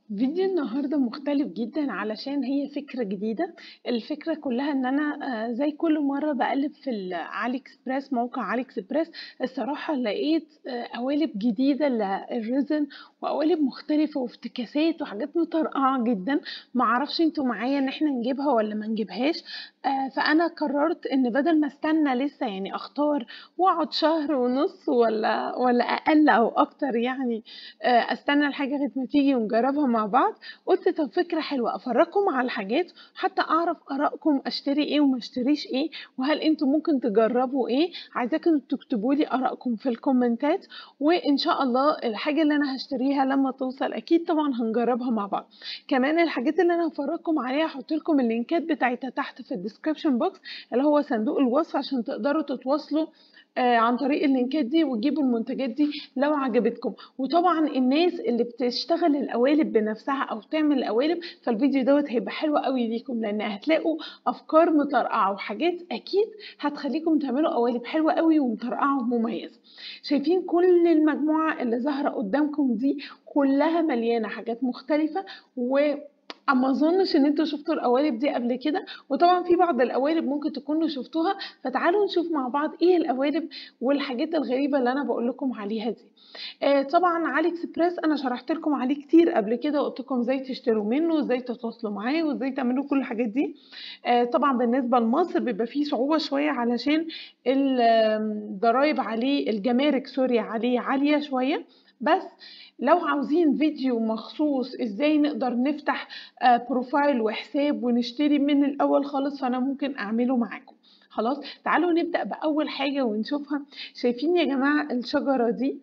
فيديو النهاردة مختلف جدًا علشان هي فكرة جديدة، الفكرة كلّها إن أنا آآ زي كل مرّة باقلِّب في العلي إكسبريس موقع علي إكسبريس، الصراحة لقيت آآ قوالب جديدة للresin وقوالب مختلفة وافتكاسات وحاجات مطرقعة جدًا، ما أعرفش أنتم معايا إن إحنا نجيبها والّا ما نجيبهاش، آآ فأنا قررت إن بدل ما أستنى لسه يعني أختار وأقعد شهر ونُص والّا والّا أقل أو أكتر يعني آآ أستنى الحاجة لغاية ما تيجي ونجرّبها مع بعض، قُلت طَب فكرة حلوة أفرّجكم على الحاجات حتى أعرف آرائكم أشتري إيه وما أشتريش إيه، وهل أنتم ممكن تجرّبوا إيه، عايزاكم تكتبوا لي آرائكم في الكومنتات، وإن شاء الله الحاجة اللي أنا هاشتريها لمّا توصل أكيد طبعًا هنجرّبها مع بعض، كمان الحاجات اللي أنا هافرّجكم عليها هاحط لكم اللينكات بتاعتها تحت في الdescription box اللي هو صندوق الوصف عشان تقدروا تتواصلوا آآ عن طريق اللينكات دي وتجيبوا المنتجات دي لو عجبتكم، وطبعًا الناس اللي بتشتغل القوالب بنفسها أو تعمل قوالب فالفيديو دوّة هيبقى حلو أوي ليكم، لإن هتلاقوا أفكار مطرقعة وحاجات أكيد هتخلّيكم تعملوا قوالب حلوة أوي ومطرقعة ومميزة، شايفين كل المجموعة اللي ظاهرة قدّامكم دي كلّها مليانة حاجات مختلفة و ما أظنش إن أنتم شُفتوا القوالب دي قبل كده، وطبعًا في بعض القوالب ممكن تكونوا شُفتوها، فتعالوا نشوف مع بعض إيه القوالب والحاجات الغريبة اللي أنا باقول لكم عليها دي. آآ طبعًا علي إكسبريس أنا شرحت لكم عليه كتير قبل كده وقُلت لكم إزاي تشتروا منه وإزاي تتواصلوا معاه وإزاي تعملوا كل الحاجات دي، آآ طبعًا بالنسبة لمصر بيبقى في صعوبة شوية علشان ال الضرايب عليه الجمارك سوري عليه عالية شوية، بس لو عاوزين فيديو مخصوص إزاي نقدر نفتح آآ بروفايل وحساب ونشتري من الأول خالص فأنا ممكن أعمله معاكم، خلاص؟ تعالوا نبدأ بأول حاجة ونشوفها، شايفين يا جماعة الشجرة دي؟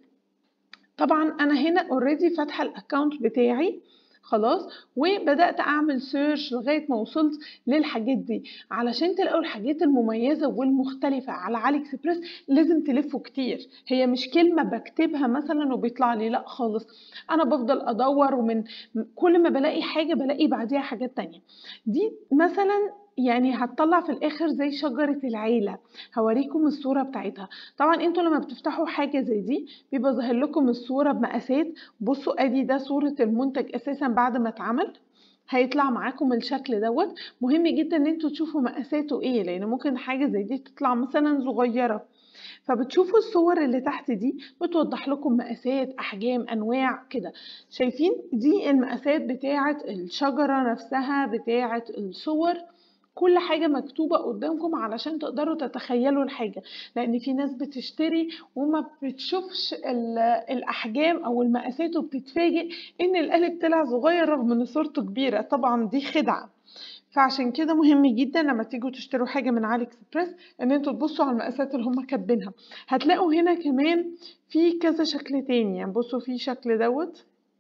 طبعًا أنا هنا already فاتحة الaccount بتاعي خلاص، وبدأت أعمل search لغاية ما وصلت للحاجات دي، علشان تلاقوا الحاجات المميزة والمختلفة على علي إكسبريس لازم تلفوا كتير، هي مش كلمة باكتبها مثلًا وبيطلع لي لأ خالص، أنا بافضل أدوّر ومن كل ما بالاقي حاجة بالاقي بعديها حاجات تانية، دي مثلًا يعني هتطلّع في الآخر زي شجرة العيلة، هاوريكم الصورة بتاعتها، طبعًا أنتم لمّا بتفتحوا حاجة زي دي بيبقى ظاهر لكم الصورة بمقاسات، بُصّوا أدي ده صورة المنتج أساسًا بعد ما اتعمل، هيطلع معاكم الشكل دوّة، مهم جدًا إن أنتم تشوفوا مقاساته إيه، لإن ممكن حاجة زي دي تطلع مثلًا صغيرة، فبتشوفوا الصور اللي تحت دي بتوضّح لكم مقاسات، أحجام، أنواع كده، شايفين؟ دي المقاسات بتاعة الشجرة نفسها، بتاعة الصور، كل حاجة مكتوبة قدّامكم علشان تقدروا تتخيلوا الحاجة، لإن في ناس بتشتري وما بتشوفش ال الأحجام أو المقاسات وبتتفاجئ إن القالب طلع صغير رغم إن صورته كبيرة، طبعًا دي خدعة، فعشان كده مهم جدًا لمّا تيجوا تشتروا حاجة من علي إكسبريس إن أنتم تبصوا على المقاسات اللي هُم كاتبينها، هتلاقوا هنا كمان في كذا شكل تاني، يعني بُصّوا في شكل دوّة.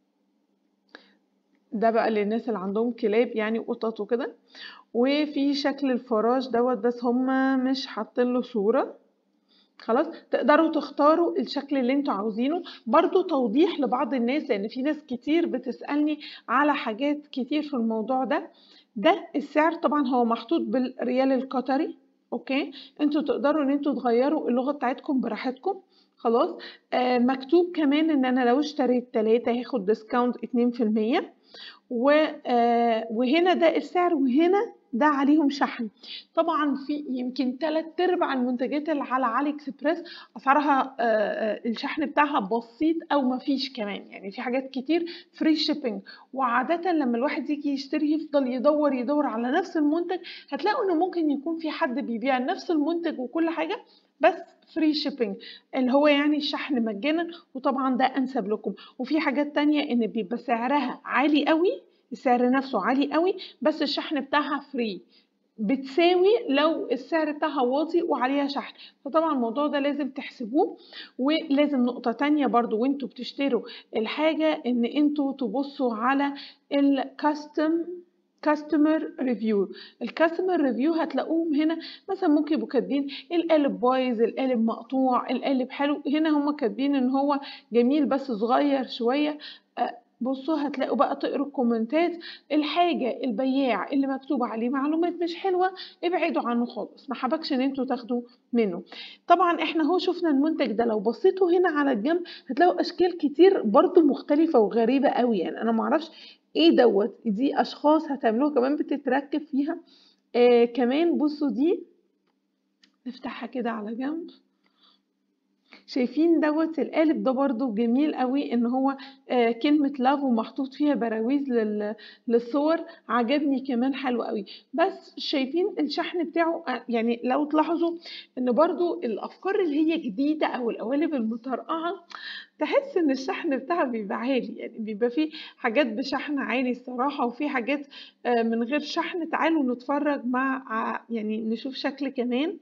ده بقى للناس اللي عندهم كلاب يعني وقطط وكده، وفي شكل الفراش دوّة بس هُم مش حاطين له صورة، خلاص؟ تقدروا تختاروا الشكل اللي أنتم عاوزينه، برضه توضيح لبعض الناس لإن في ناس كتير بتسألني على حاجات كتير في الموضوع ده، ده السعر طبعًا هو محطوط بالريال القطري أوكي، أنتم تقدروا إن أنتم تغيّروا اللغة بتاعتكم براحتكم خلاص، آآ مكتوب كمان إن أنا لو اشتريت 3 هاخد discount 2% و آآ وهنا ده السعر وهنا ده عليهم شحن، طبعًا في يمكن 3/4 المنتجات اللي على علي إكسبريس أسعارها آآ الشحن بتاعها بسيط أو ما فيش كمان، يعني في حاجات كتير free shipping وعادةً لمّا الواحد ييجي يشتري يفضل يدوّر، يدوّر على نفس المنتج، هتلاقوا إن ممكن يكون في حد بيبيع نفس المنتج وكل حاجة بس free shipping اللي هو يعني الشحن مجانًا وطبعًا ده أنسب لكم، وفي حاجات تانية إن بيبقى سعرها عالي أوي، السعر نفسه عالي أوي بس الشحن بتاعها free بتساوي لو السعر بتاعها واطي وعليها شحن، فطبعًا الموضوع ده لازم تحسبوه، ولازم نقطة تانية برضه وأنتم بتشتروا الحاجة إن أنتم تبصوا على الcustom customer review الcustomer review هتلاقوهم هنا مثلًا ممكن يبقوا كاتبين القالب بايظ، القالب مقطوع، القالب حلو، هنا هُم كاتبين إن هو جميل بس صغير شوية، آآ بُصّوا هتلاقوا بقى تقروا الكومنتات، الحاجة البياع اللي مكتوب عليه معلومات مش حلوة ابعدوا عنه خالص، ما حبكش إن أنتم تاخدوا منه. طبعًا إحنا أهو شُفنا المنتج ده لو بصيتوا هنا على الجنب هتلاقوا أشكال كتير برضه مختلفة وغريبة أوي، يعني أنا ما أعرفش إيه دوّة، دي أشخاص هتعملوها كمان بتتركب فيها آآ كمان بُصّوا دي نفتحها كده على جنب. شايفين دوّة القالب ده برضه جميل أوي إن هو آآ كلمة love ومحطوط فيها براويز لل للصور، عجبني كمان حلو أوي، بس شايفين الشحن بتاعه أ يعني لو تلاحظوا إن برضه الأفكار اللي هي جديدة أو القوالب المطرقعة تحس إن الشحن بتاعها بيبقى عالي، يعني بيبقى في حاجات بشحن عالي الصراحة وفي حاجات آآ من غير شحن، تعالوا نتفرج مع ع يعني نشوف شكل كمان.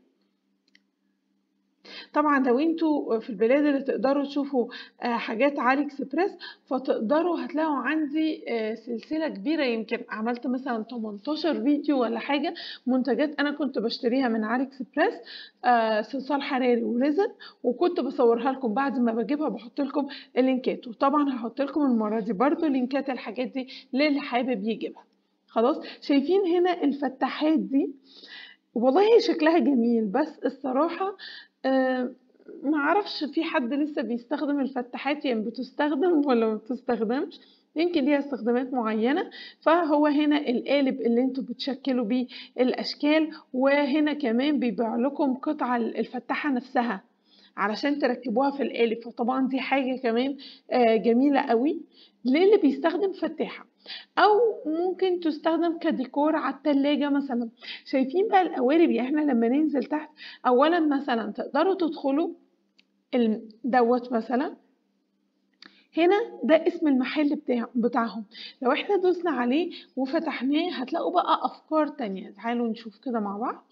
طبعًا لو أنتم في البلاد اللي تقدروا تشوفوا آآ حاجات علي إكسبريس فتقدروا هتلاقوا عندي آآ سلسلة كبيرة يمكن عملت مثلًا 18 فيديو والّا حاجة منتجات أنا كنت باشتريها من علي إكسبريس آآ صلصال حراري وريزن وكنت باصورها لكم بعد ما باجيبها باحط لكم اللينكات، وطبعًا هاحط لكم المرة دي برضه لينكات الحاجات دي للي حابب يجيبها، خلاص؟ شايفين هنا الفتحات دي والله هي شكلها جميل، بس الصراحة آآ ما أعرفش في حد لسه بيستخدم الفتحات يعني بتستخدم والّا ما بتستخدمش، يمكن ليها استخدامات معينة، فهو هنا القالب اللي أنتم بتشكلوا بيه الأشكال، وهنا كمان بيبيع لكم قطع ال الفتحة نفسها علشان تركبوها في القالب، فطبعًا دي حاجة كمان آآ جميلة أوي للي بيستخدم فتاحة، أو ممكن تستخدم كديكور على التلاجة مثلًا. شايفين بقى القوالب يعني إحنا لما ننزل تحت أولًا مثلًا تقدروا تدخلوا ال دوّة مثلًا هنا ده اسم المحل بتاع بتاعهم، لو إحنا دوسنا عليه وفتحناه هتلاقوا بقى أفكار تانية، تعالوا نشوف كده مع بعض.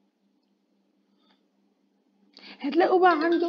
هتلاقوا بقى عنده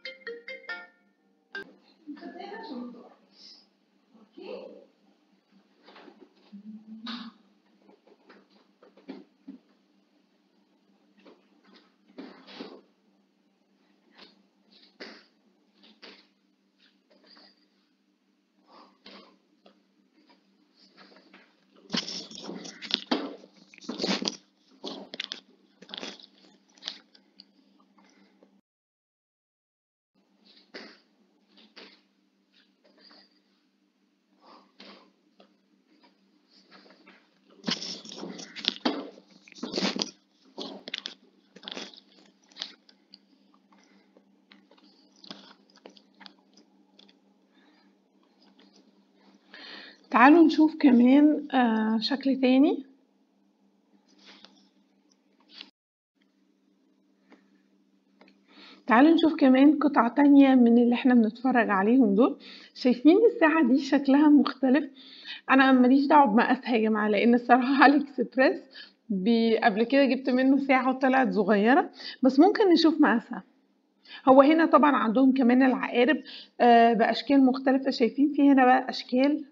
تعالوا نشوف كمان آآ شكل تاني. تعالوا نشوف كمان قطع تانية من اللي إحنا بنتفرج عليهم دول، شايفين الساعة دي شكلها مختلف، أنا ما ليش دعوة بمقاسها يا جماعة لإن الصراحة علي إكسبريس بي قبل كده جبت منه ساعة وطلعت صغيرة، بس ممكن نشوف مقاسها. هو هنا طبعًا عندهم كمان العقارب آآ بأشكال مختلفة، شايفين في هنا بقى أشكال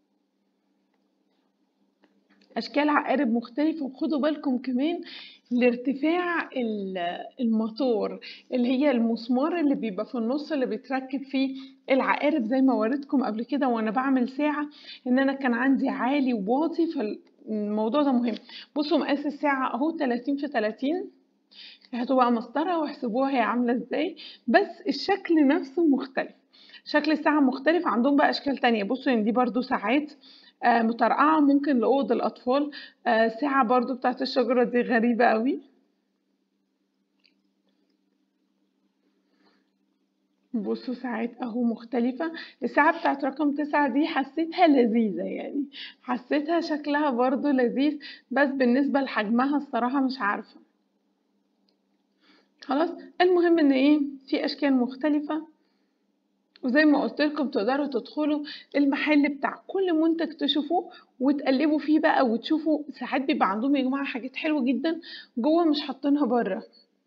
أشكال عقارب مختلفة، وخدوا بالكم كمان لارتفاع ال الماتور اللي هي المسمار اللي بيبقى في النُص اللي بيتركب فيه العقارب زي ما وريتكم قبل كده وأنا باعمل ساعة إن أنا كان عندي عالي وواطي فالموضوع ده مهم. بصوا مقاس الساعة أهو 30 في 30 هاتوا بقى مسطرة واحسبوها هي عاملة إزاي، بس الشكل نفسه مختلف، شكل الساعة مختلف، عندهم بقى أشكال تانية، بصوا يعني دي برضه ساعات آآ مطرقعة ممكن لأوض الأطفال، آآ ساعة برضه بتاعة الشجرة دي غريبة أوي. بصوا ساعات أهو مختلفة، الساعة بتاعة رقم 9 دي حسيتها لذيذة يعني، حسيتها شكلها برضه لذيذ، بس بالنسبة لحجمها الصراحة مش عارفة. خلاص، المهم إن إيه في أشكال مختلفة وزي ما قُلت لكم تقدروا تدخلوا المحل بتاع كل منتج تشوفوه وتقلبوا فيه بقى وتشوفوا ساعات بيبقى عندهم يا جماعة حاجات حلوة جدًا جوّه مش حاطينها برّه.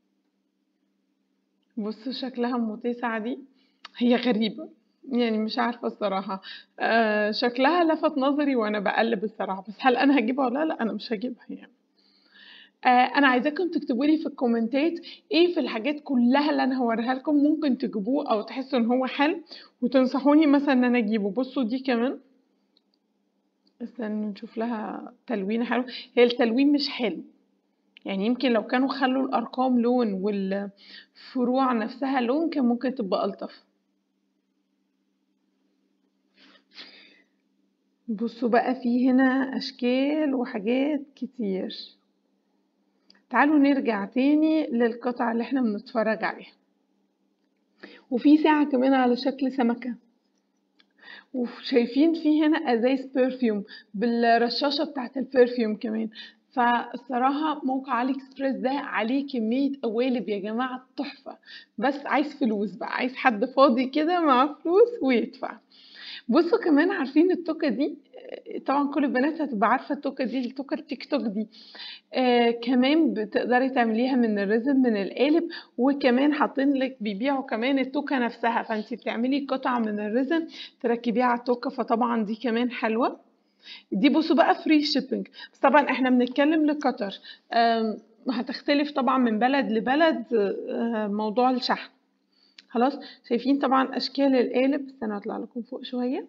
بصوا شكلها أم 9 دي هي غريبة، يعني مش عارفة الصراحة آآ شكلها لفت نظري وأنا باقلِّب الصراحة، بس هل أنا هاجيبها والّا لأ؟ لأ، أنا مش هاجيبها يعني. آآ أنا عايزاكم تكتبوا لي في الكومنتات إيه في الحاجات كلها اللي أنا هاوريها لكم ممكن تجيبوه أو تحسوا إن هو حلو وتنصحوني مثلًا إن أنا أجيبه، بصوا دي كمان استنوا نشوف لها تلوينة حلوة، هي التلوين مش حلو، يعني يمكن لو كانوا خلّوا الأرقام لون والفروع نفسها لون كان ممكن تبقى ألطف. بصوا بقى في هنا أشكال وحاجات كتير تعالوا نرجع تاني للقطعة اللي احنا بنتفرج عليها وفي ساعة كمان على شكل سمكة وشايفين في هنا ازايز برفيوم بالرشاشة بتاعة البرفيوم كمان فالصراحة موقع علي اكسبريس ده عليه كمية قوالب يا جماعة تحفة بس عايز فلوس بقى عايز حد فاضي كده معاه فلوس ويدفع بصوا كمان عارفين التوكة دي طبعا كل البنات هتبقى عارفة التوكة دي التوكة التيك توك دي آه كمان بتقدري تعمليها من الريزن من القالب وكمان حاطين لك بيبيعوا كمان التوكة نفسها فانت بتعملي قطعة من الريزن تركبيها على التوكة فطبعا دي كمان حلوة دي بصوا بقى فري شيبنج بس طبعا احنا بنتكلم لقطر آم، هتختلف طبعا من بلد لبلد آه، موضوع الشحن خلاص شايفين طبعا اشكال القالب استنى اطلع لكم فوق شويه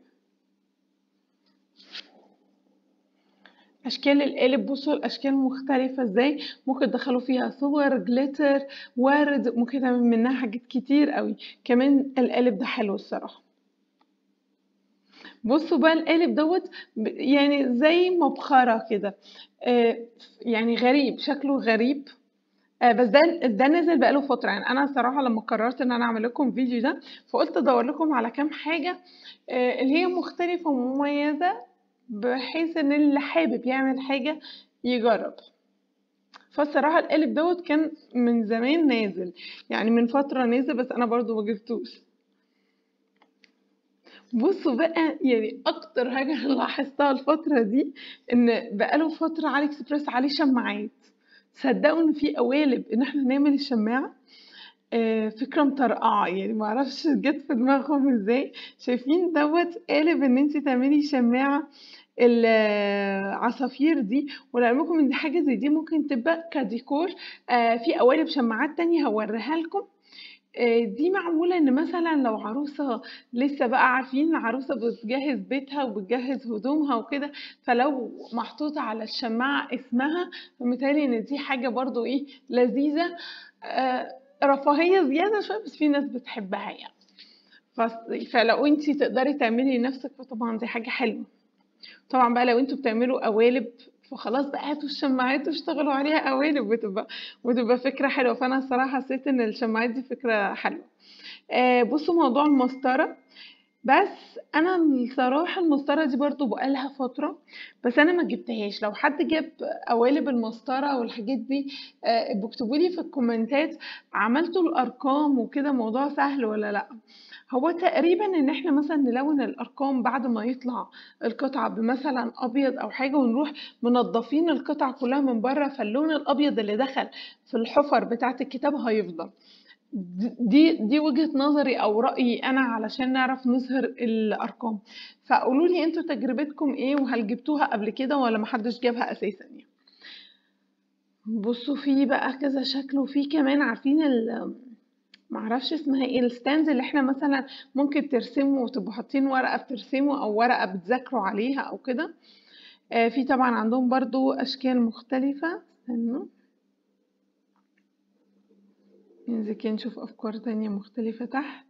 اشكال القالب بصوا الاشكال مختلفه ازاي ممكن تدخلوا فيها صور جليتر ورد ممكن تعمل منها حاجات كتير قوي كمان القالب ده حلو الصراحه بصوا بقى القالب دوت ب- يعني زي مبخرة كده آه، يعني غريب شكله غريب آه، بس ده ده نزل بقاله فترة يعني أنا صراحة لما قررت إن أنا أعمل لكم فيديو ده فقلت أدور لكم على كام حاجة آه، اللي هي مختلفة ومميزة بحيث إن اللي حابب يعمل حاجة يجرب فالصراحة القالب دوت كان من زمان نازل يعني من فترة نازل بس أنا برضو ما جبتوش بصوا بقى يعني اكتر حاجه لاحظتها الفتره دي ان بقاله فتره علي اكسبريس عليه شماعات صدقوا ان في قوالب ان احنا نعمل الشماعه آه، فكره مطرقعه يعني ما اعرفش جت في دماغهم ازاي شايفين دوت قالب ان انت تعملي شماعه العصافير دي ولعلمكم ان دي حاجه زي دي ممكن تبقى كديكور آه، في قوالب شماعات تانية هوريها لكم آه، دي معمولة ان مثلا لو عروسة لسه بقى عارفين العروسة بتجهز بيتها وبتجهز هدومها وكده فلو محطوط على الشماعة اسمها فمتهيألي ان دي حاجة برضو ايه لذيذة آه، رفاهية زيادة شوية بس في ناس بتحبها يعني فس- فلو انتي تقدري تعملي لنفسك فطبعا دي حاجة حلوة طبعا بقى لو انتوا بتعملوا قوالب فخلاص بقى هاتوا الشماعات واشتغلوا عليها قوالب وتبقى وتبقى فكرة حلوة فأنا الصراحة حسيت إن الشماعات دي فكرة حلوة آه بصوا موضوع المسطرة بس أنا الصراحة المسطرة دي برضو بقالها فترة بس أنا ما جبتهاش لو حد جاب قوالب المسطرة والحاجات دي آه بكتبولي في الكومنتات عملتوا الأرقام وكده موضوع سهل ولا لأ هو تقريبا ان احنا مثلا نلون الارقام بعد ما يطلع القطعة بمثلا ابيض او حاجة ونروح منضفين القطعة كلها من بره فاللون الابيض اللي دخل في الحفر بتاعة الكتاب هيفضل دي دي وجهة نظري او رأيي انا علشان نعرف نظهر الارقام فقولوا لي انتوا تجربتكم ايه وهل جبتوها قبل كده ولا محدش جابها اساسا يعني بصوا في بقى كذا شكل وفي كمان عارفين ال معرفش اسمها ايه الستاندز اللي احنا مثلا ممكن ترسموا وتبقوا حاطين ورقة بترسموا او ورقة بتذاكروا عليها او كده آه في طبعا عندهم برضو اشكال مختلفة استنوا ننزل كده نشوف افكار تانية مختلفة تحت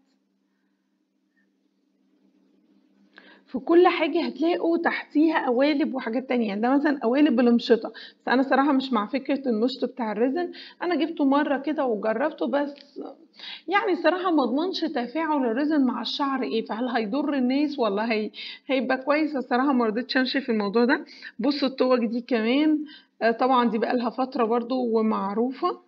في كل حاجة هتلاقوا تحتيها قوالب وحاجات تانية يعني ده مثلا قوالب المشطة بس أنا صراحة مش مع فكرة المشط بتاع الريزن أنا جبته مرة كده وجربته بس يعني صراحة ما اضمنش تفاعل الريزن مع الشعر ايه فهل هيضر الناس ولا هي... هيبقى كويس الصراحة ما رضيتش امشي في الموضوع ده بصوا التوج دي كمان آه، طبعا دي بقى لها فترة برضو ومعروفة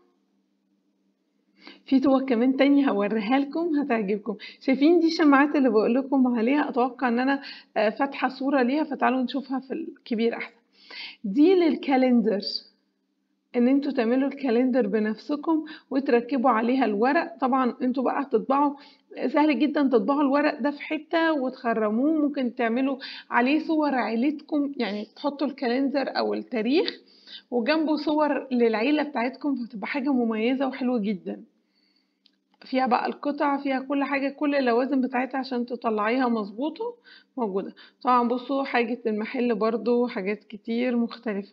في توك كمان تاني هوريها لكم هتعجبكم شايفين دي الشماعات اللي بقول لكم عليها اتوقع ان انا آه، فاتحه صوره ليها فتعالوا نشوفها في الكبير احسن دي للكالندر ان انتوا تعملوا الكالندر بنفسكم وتركبوا عليها الورق طبعا انتوا بقى هتطبعوا سهل جدا تطبعوا الورق ده في حته وتخرموه ممكن تعملوا عليه صور عيلتكم يعني تحطوا الكالندر او التاريخ وجنبه صور للعيله بتاعتكم فتبقى حاجه مميزه وحلوه جدا فيها بقى القطع فيها كل حاجة كل اللوازم بتاعتها عشان تطلعيها مظبوطة موجودة طبعا بصوا حاجة المحل برضو حاجات كتير مختلفة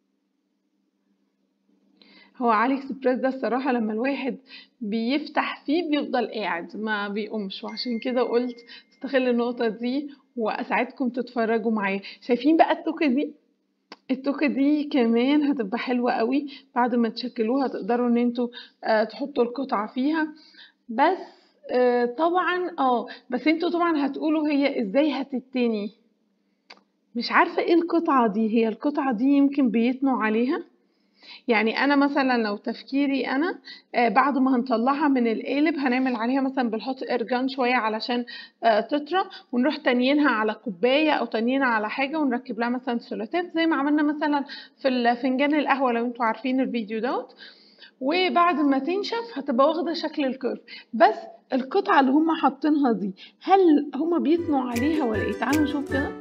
هو علي اكسبريس ده الصراحة لما الواحد بيفتح فيه بيفضل قاعد ما بيقومش وعشان كده قلت استغل النقطة دي واساعدكم تتفرجوا معايا شايفين بقى التوكة دي التوكة دي كمان هتبقى حلوة قوي بعد ما تشكلوها تقدروا ان انتوا آه تحطوا القطعة فيها بس آه طبعا اه بس انتوا طبعا هتقولوا هي ازاي هتتني مش عارفة ايه القطعة دي هي القطعة دي يمكن بيتنوا عليها يعني انا مثلا لو تفكيري انا آه بعد ما هنطلعها من القالب هنعمل عليها مثلا بنحط ارجان شويه علشان آه تطرى ونروح تانيينها على كوبايه او تانيينها على حاجه ونركب لها مثلا سولوتيب زي ما عملنا مثلا في فنجان القهوه لو انتوا عارفين الفيديو دوت وبعد ما تنشف هتبقى واخده شكل الكيرف بس القطعه اللي هم حاطينها دي هل هم بيثنوا عليها ولا ايه تعالوا نشوف كده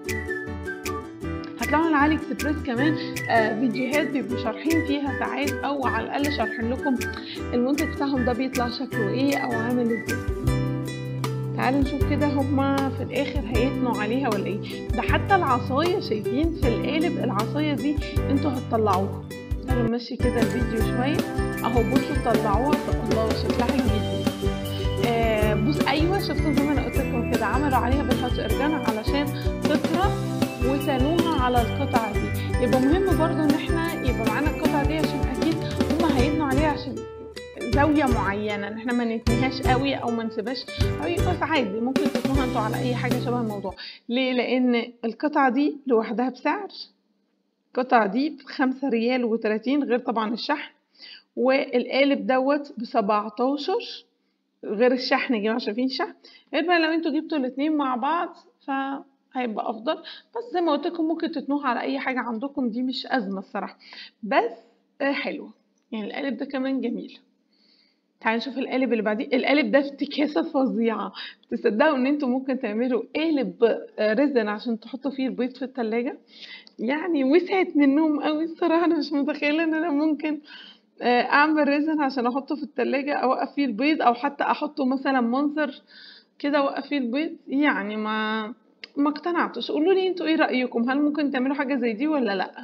هتلاقوا على علي اكسبريس كمان آه فيديوهات بيبقوا شارحين فيها ساعات او على الاقل شارحين لكم المنتج بتاعهم ده بيطلع شكله ايه او عامل ازاي تعالوا نشوف كده هما في الاخر هيثنوا عليها ولا ايه ده حتى العصايه شايفين في القالب العصايه دي انتوا هتطلعوها تعالوا نمشي كده الفيديو شويه اهو بصوا طلعوها الله شكلها جديد آه بص ايوه شفتوا زي ما انا قلت لكم كده عملوا عليها بالهات ارجان علشان تطرى وتنوها على القطعة دي يبقى مهم برضو ان احنا يبقى معانا القطعة دي عشان اكيد هما هيبنوا عليها عشان زاوية معينة ان احنا ما نتنيهاش قوي او ما نسيبهاش قوي بس عادي ممكن تتنوها انتوا على اي حاجة شبه الموضوع ليه لان القطعة دي لوحدها بسعر القطعة دي بخمسة ريال وتلاتين غير طبعا الشحن والقالب دوت بسبعتاشر غير الشحن يا جماعة شايفين الشحن غير بقى لو انتوا جبتوا الاتنين مع بعض ف هيبقى افضل بس زي ما قلت لكم ممكن تتنوها على اي حاجه عندكم دي مش ازمه الصراحه بس حلوه يعني القالب ده كمان جميل تعالوا نشوف القالب اللي بعديه القالب ده افتكاسه فظيعه تصدقوا ان انتوا ممكن تعملوا قالب ريزن عشان تحطوا فيه البيض في التلاجة يعني وسعت منهم قوي الصراحه انا مش متخيله ان انا ممكن اعمل ريزن عشان احطه في التلاجة اوقف فيه البيض او حتى احطه مثلا منظر كده اوقف فيه البيض يعني ما ما اقتنعتش قولوا لي انتوا ايه رايكم هل ممكن تعملوا حاجه زي دي ولا لا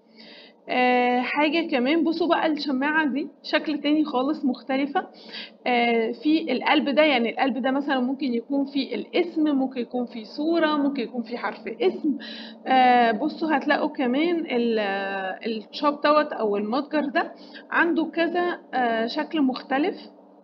آه حاجه كمان بصوا بقى الشماعه دي شكل تاني خالص مختلفه آه في القلب ده يعني القلب ده مثلا ممكن يكون في الاسم ممكن يكون في صوره ممكن يكون في حرف اسم آه بصوا هتلاقوا كمان الشوب دوت او المتجر ده عنده كذا آه شكل مختلف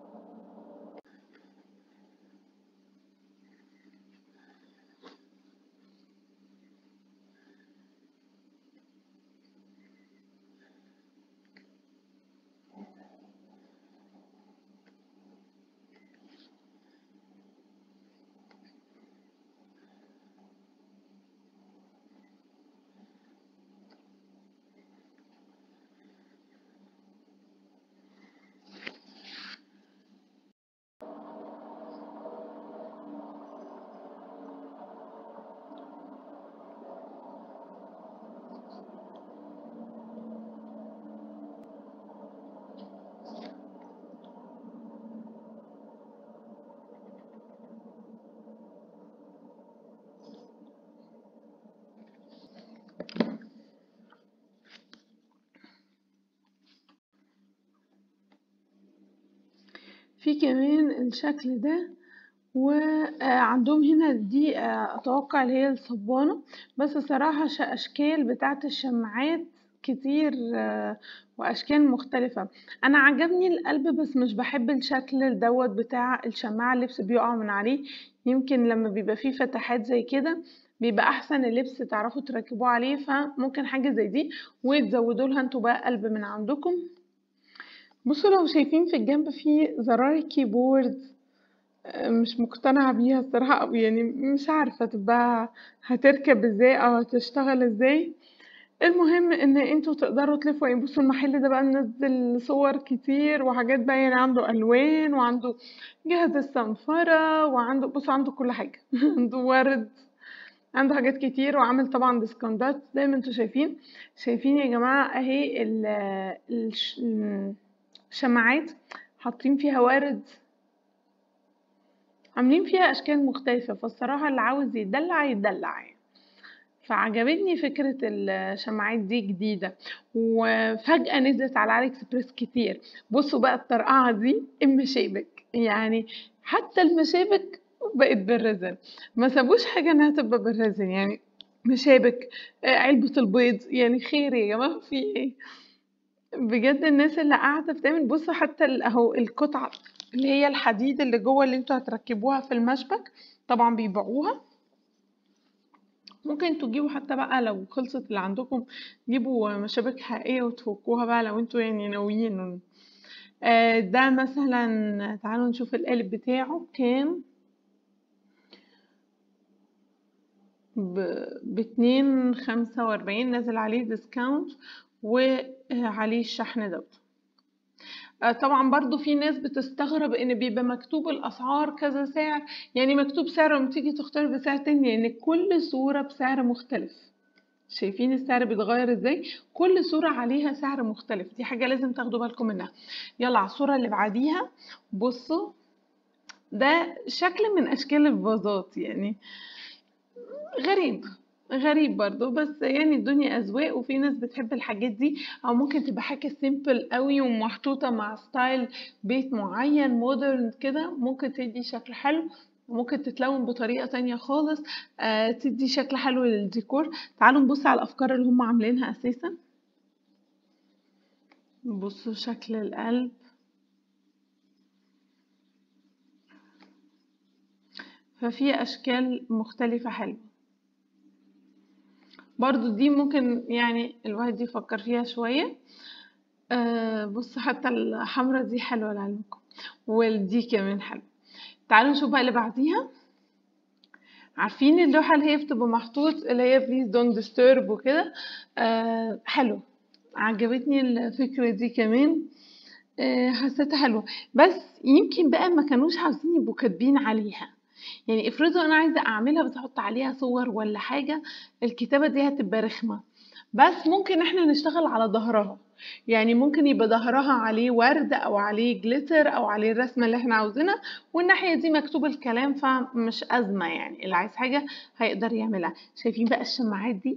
في كمان الشكل ده وعندهم هنا دي اتوقع اللي هي الصبانة بس صراحة اشكال بتاعة الشماعات كتير واشكال مختلفة انا عجبني القلب بس مش بحب الشكل دوت بتاع الشماعة اللبس بيقع من عليه يمكن لما بيبقى فيه فتحات زي كده بيبقى احسن اللبس تعرفوا تركبوه عليه فممكن حاجة زي دي وتزودوا لها انتوا بقى قلب من عندكم بصوا لو شايفين في الجنب في زرار كيبورد مش مقتنعة بيها الصراحة أو يعني مش عارفة تبقى هتركب ازاي او هتشتغل ازاي المهم ان انتوا تقدروا تلفوا يعني بصوا المحل ده بقى منزل صور كتير وحاجات بقى يعني عنده الوان وعنده جهاز الصنفرة وعنده بصوا عنده كل حاجة عنده ورد عنده حاجات كتير وعامل طبعا ديسكاونتات زي ما انتوا شايفين شايفين يا جماعة اهي الشماعات حاطين فيها ورد عاملين فيها اشكال مختلفة فالصراحة اللي عاوز يتدلع يتدلع يعني فعجبتني فكرة الشماعات دي جديدة وفجأة نزلت على علي اكسبريس كتير بصوا بقى الطرقعة دي المشابك يعني حتى المشابك بقت بالرزن ما سابوش حاجة إنها تبقى بالرزن يعني مشابك آه، علبة البيض يعني خير يا جماعة في إيه بجد الناس اللي قاعدة بتعمل بصوا حتى ال- أهو القطعة اللي هي الحديد اللي جوه اللي انتوا هتركبوها في المشبك طبعا بيبيعوها ممكن تجيبوا حتى بقى لو خلصت اللي عندكم جيبوا مشابك حقيقية وتفكوها بقى لو انتوا يعني ناويين آه، ده مثلا تعالوا نشوف القالب بتاعه كام باتنين خمسة وأربعين نازل عليه ديسكاونت وعليه الشحن دوت آه، طبعا برضو في ناس بتستغرب ان بيبقى مكتوب الاسعار كذا سعر يعني مكتوب سعر لما تيجي تختار بسعر تاني لان كل صورة بسعر مختلف شايفين السعر بيتغير ازاي كل صورة عليها سعر مختلف دي حاجة لازم تاخدوا بالكم منها يلا على الصورة اللي بعديها بصوا ده شكل من اشكال الفازات يعني غريب غريب برضو بس يعني الدنيا أذواق وفي ناس بتحب الحاجات دي أو ممكن تبقى حاجة سيمبل قوي ومحطوطة مع ستايل بيت معين مودرن كده ممكن تدي شكل حلو وممكن تتلون بطريقة تانية خالص آه تدي شكل حلو للديكور تعالوا نبص على الأفكار اللي هم عاملينها أساسا بصوا شكل القلب ففي أشكال مختلفة حلوة برضو دي ممكن يعني الواحد يفكر فيها شوية آه بص حتى الحمرا دي حلوة لعلمكم والدي كمان حلوة تعالوا نشوف بقى اللي بعديها عارفين اللوحة اللي هي بتبقى محطوط اللي هي بليز دونت ديسترب وكده آه حلو عجبتني الفكرة دي كمان آه حسيتها حلوة بس يمكن بقى ما كانوش عاوزين يبقوا كاتبين عليها يعني افرضوا انا عايزه اعملها بس احط عليها صور ولا حاجه الكتابه دي هتبقى رخمه بس ممكن احنا نشتغل على ظهرها يعني ممكن يبقى ظهرها عليه ورد او عليه جليتر او عليه الرسمه اللي احنا عاوزينها والناحيه دي مكتوب الكلام فمش ازمه يعني اللي عايز حاجه هيقدر يعملها شايفين بقى الشماعات دي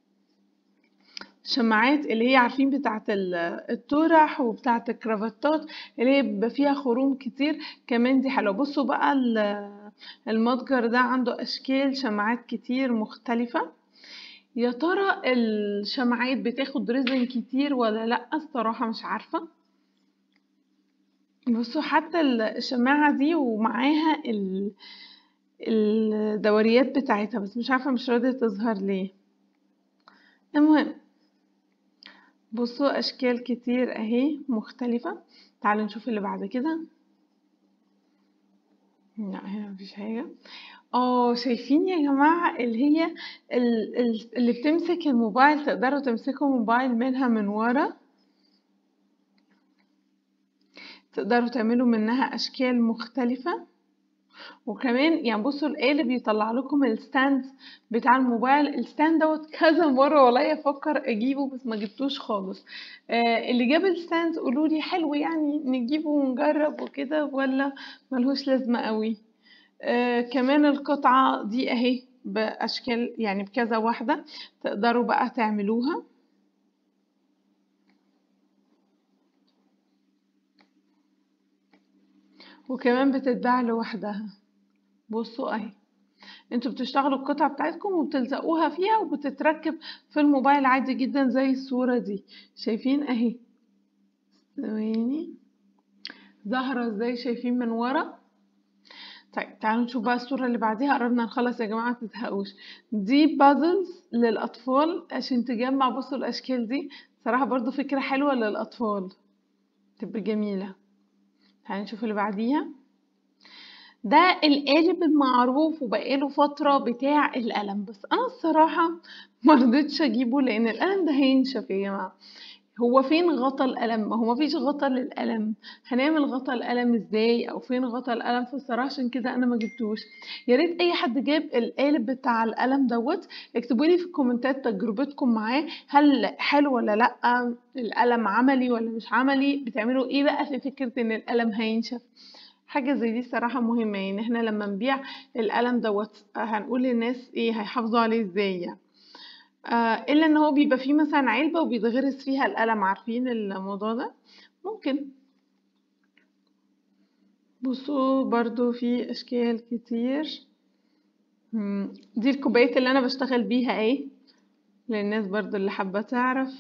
شماعات اللي هي عارفين بتاعة الطرح وبتاعة الكرافتات اللي هي بيبقى فيها خروم كتير كمان دي حلوة بصوا بقى المتجر ده عنده أشكال شماعات كتير مختلفة يا ترى الشماعات بتاخد ريزن كتير ولا لأ الصراحة مش عارفة بصوا حتى الشماعة دي ومعاها الدوريات بتاعتها بس مش عارفة مش راضية تظهر ليه المهم بصوا اشكال كتير اهي مختلفة تعالوا نشوف اللي بعد كده لا هنا مفيش حاجة اه شايفين يا جماعة اللي هي اللي بتمسك الموبايل تقدروا تمسكوا موبايل منها من ورا تقدروا تعملوا منها اشكال مختلفة وكمان يعني بصوا القالب بيطلع لكم الستاند بتاع الموبايل الستاند دوت كذا مره والله افكر اجيبه بس ما جبتوش خالص آه اللي جاب الستاند قولوا لي حلو يعني نجيبه ونجرب وكده ولا ملهوش لازمه قوي آه كمان القطعه دي اهي باشكال يعني بكذا واحده تقدروا بقى تعملوها وكمان بتتباع لوحدها بصوا اهي انتوا بتشتغلوا القطعة بتاعتكم وبتلزقوها فيها وبتتركب في الموبايل عادي جدا زي الصورة دي شايفين اهي ثواني ظاهرة ازاي شايفين من ورا طيب تعالوا نشوف بقى الصورة اللي بعديها قربنا نخلص يا جماعة متزهقوش دي بازلز للأطفال عشان تجمع بصوا الأشكال دي صراحة برضو فكرة حلوة للأطفال تبقى جميلة تعالوا نشوف اللي بعديها ده القالب المعروف وبقاله فترة بتاع القلم بس أنا الصراحة مرضتش أجيبه لأن القلم ده هينشف يا جماعة هو فين غطا القلم ما هو مفيش غطا للقلم هنعمل غطا القلم ازاي او فين غطا القلم فالصراحه عشان كده انا ما جبتوش يا ريت اي حد جاب القالب بتاع القلم دوت اكتبوا لي في الكومنتات تجربتكم معاه هل حلو ولا لا القلم عملي ولا مش عملي بتعملوا ايه بقى في فكره ان القلم هينشف حاجة زي دي الصراحة مهمة يعني احنا لما نبيع القلم دوت هنقول للناس ايه هيحافظوا عليه ازاي يعني آه الا ان هو بيبقى فيه مثلا علبة وبيتغرس فيها القلم عارفين الموضوع ده ممكن بصوا برضو في اشكال كتير مم، دي الكوبايات اللي انا بشتغل بيها ايه للناس برضو اللي حابة تعرف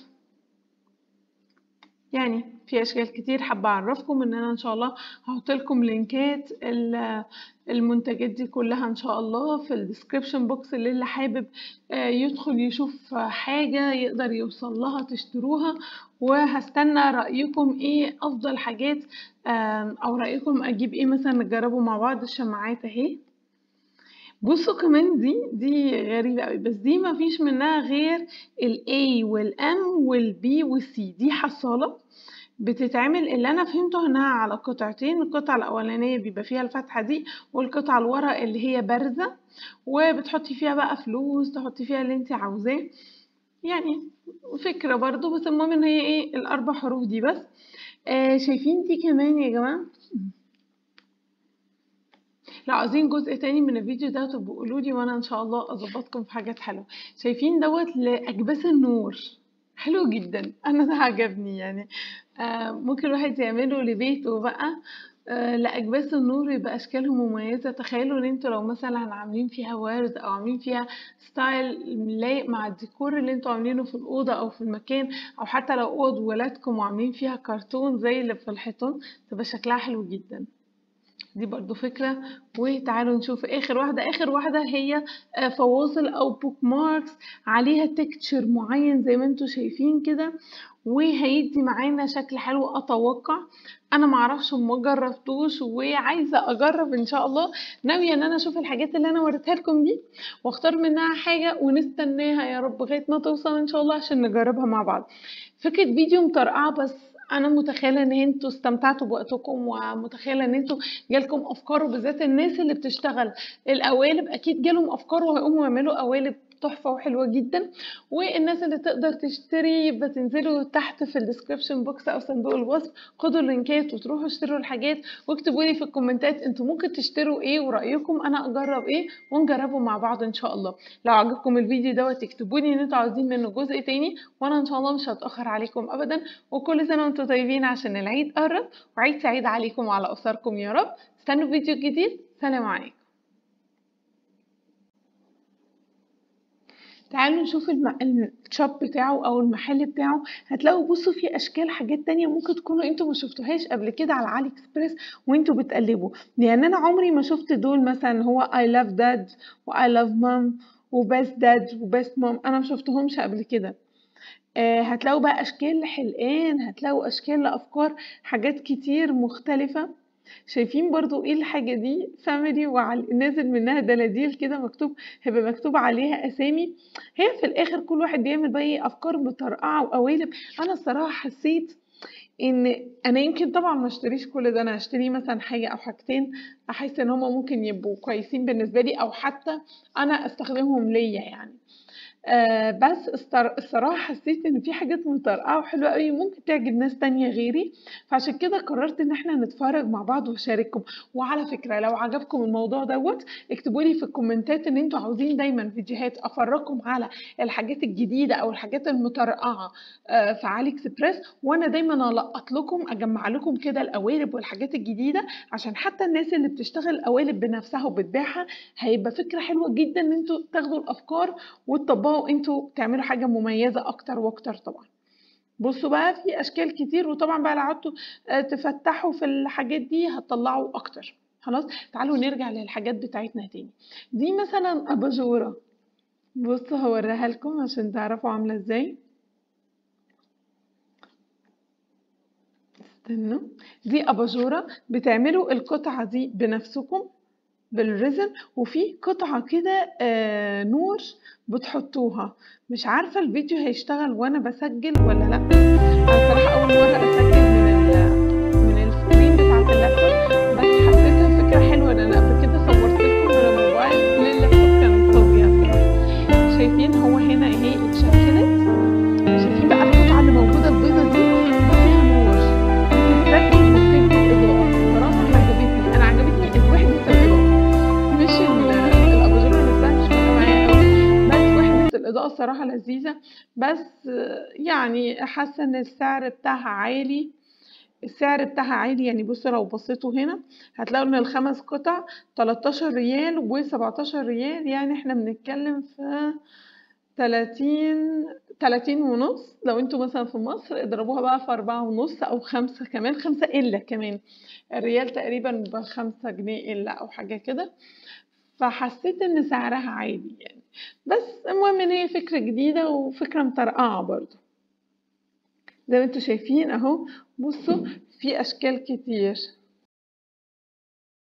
يعني في اشكال كتير حابة اعرفكم ان انا ان شاء الله هحط لكم لينكات ال- المنتجات دي كلها ان شاء الله في الديسكريبشن بوكس اللي اللي حابب آه، يدخل يشوف حاجة يقدر يوصل لها تشتروها وهستنى رأيكم ايه افضل حاجات آم، او رأيكم اجيب ايه مثلا نجربه مع بعض الشماعات اهي بصوا كمان دي دي غريبة قوي بس دي ما فيش منها غير ال A وال M وال B وال C دي حصالة بتتعمل اللي انا فهمته انها على قطعتين القطعة الاولانية بيبقى فيها الفتحة دي والقطعة اللي ورا اللي هي بارزة وبتحطي فيها بقى فلوس تحطي فيها اللي انت عاوزاه يعني فكرة برضو بس المهم ان هي ايه الاربع حروف دي بس آه شايفين دي كمان يا جماعة لو عايزين جزء تاني من الفيديو ده تبقوا قولوا لي وانا ان شاء الله اظبطكم في حاجات حلوه شايفين دوت لاكباس النور حلو جدا انا ده عجبني يعني آه ممكن الواحد يعمله لبيته بقى آه لأكباس النور يبقى أشكالهم مميزة تخيلوا إن انتوا لو مثلا عاملين فيها ورد أو عاملين فيها ستايل لايق مع الديكور اللي انتوا عاملينه في الأوضة أو في المكان أو حتى لو أوض ولادكم وعاملين فيها كرتون زي اللي في الحيطان تبقى شكلها حلو جدا دي برضو فكرة وتعالوا نشوف آخر واحدة آخر واحدة هي آه، فواصل أو بوك ماركس عليها تكتشر معين زي ما انتوا شايفين كده وهيدي معانا شكل حلو أتوقع أنا معرفش وما جربتوش وعايزة أجرب إن شاء الله ناوية إن أنا أشوف الحاجات اللي أنا وريتها لكم دي واختار منها حاجة ونستناها يا رب لغاية ما توصل إن شاء الله عشان نجربها مع بعض فكرة فيديو مطرقعة بس انا متخيله ان انتوا استمتعتوا بوقتكم ومتخيله ان انتوا جالكم افكار وبالذات الناس اللي بتشتغل القوالب اكيد جالهم افكار وهيقوموا يعملوا قوالب تحفة وحلوة جدا والناس اللي تقدر تشتري يبقى تنزلوا تحت في الديسكريبشن بوكس او صندوق الوصف خدوا اللينكات وتروحوا اشتروا الحاجات واكتبوا لي في الكومنتات انتوا ممكن تشتروا ايه ورأيكم انا اجرب ايه ونجربه مع بعض ان شاء الله لو عجبكم الفيديو دوت اكتبوا لي ان انتوا عاوزين منه جزء تاني وانا ان شاء الله مش هتأخر عليكم ابدا وكل سنة وانتوا طيبين عشان العيد قرب وعيد سعيد عليكم وعلى اسركم يا رب استنوا فيديو جديد سلام عليكم تعالوا نشوف الم... الشوب بتاعه او المحل بتاعه هتلاقوا بصوا في اشكال حاجات تانية ممكن تكونوا انتوا ما شفتوهاش قبل كده على علي اكسبريس وانتوا بتقلبوا لان انا عمري ما شفت دول مثلا هو I love dad و I love mom و best dad و best mom انا ما شفتهمش قبل كده آه هتلاقوا بقى اشكال لحلقان هتلاقوا اشكال لافكار حاجات كتير مختلفة شايفين برضو ايه الحاجة دي فاميلي ونازل منها دلاديل كده مكتوب هيبقى مكتوب عليها اسامي هي في الاخر كل واحد بيعمل بقى ايه افكار مطرقعة وقوالب انا الصراحة حسيت ان انا يمكن طبعا ما اشتريش كل ده انا هشتري مثلا حاجة او حاجتين احس ان هما ممكن يبقوا كويسين بالنسبة لي او حتى انا استخدمهم ليا يعني آه بس الصر- الصراحة حسيت ان في حاجات مطرقعة وحلوة قوي ممكن تعجب ناس تانية غيري فعشان كده قررت ان احنا نتفرج مع بعض واشارككم وعلى فكرة لو عجبكم الموضوع دوت اكتبوا لي في الكومنتات ان انتوا عاوزين دايما فيديوهات افرجكم على الحاجات الجديدة او الحاجات المطرقعة آه في علي اكسبريس وانا دايما القط لكم اجمع لكم كده القوالب والحاجات الجديدة عشان حتى الناس اللي بتشتغل قوالب بنفسها وبتبيعها هيبقى فكرة حلوة جدا ان انتوا تاخدوا الافكار وتطبقوا انتوا تعملوا حاجة مميزة اكتر واكتر طبعا بصوا بقى في اشكال كتير وطبعا بقى لو قعدتوا آه، تفتحوا في الحاجات دي هتطلعوا اكتر خلاص تعالوا نرجع للحاجات بتاعتنا تاني دي مثلا اباجورة بصوا هوريها لكم عشان تعرفوا عاملة ازاي استنوا دي اباجورة بتعملوا القطعة دي بنفسكم بالريزن وفي قطعة كده آه نور بتحطوها مش عارفة الفيديو هيشتغل وانا بسجل ولا لا انا صراحة اول مرة اسجل من ال من السكرين بتاعة اللابتوب بس حسيتها فكرة حلوة ان انا قبل كده صورت لكم من الموبايل واللابتوب كان فظيع الصراحة شايفين هو هنا اهي اتشكلت شايفين بقى القطعة اللي موجودة البيضة دي فيها نور بتتركب وبتدي إضاءة صراحة عجبتني أنا عجبتني وحدة الإضاءة مش ال- الأباجورة نفسها مش فارقة معايا أوي بس وحدة الإضاءة الصراحة لذيذة بس آه، يعني حاسة إن السعر بتاعها عالي السعر بتاعها عالي يعني بصوا لو بصيتوا هنا هتلاقوا ان الخمس قطع 13 ريال و 17 ريال يعني احنا بنتكلم في 30 30 ونص لو انتوا مثلا في مصر اضربوها بقى في أربعة ونص أو خمسة كمان خمسة إلا كمان الريال تقريبا بخمسة جنيه إلا أو حاجة كده فحسيت إن سعرها عادي يعني بس المهم إن هي فكرة جديدة وفكرة مطرقعة برضه زي ما انتوا شايفين اهو بصوا في اشكال كتير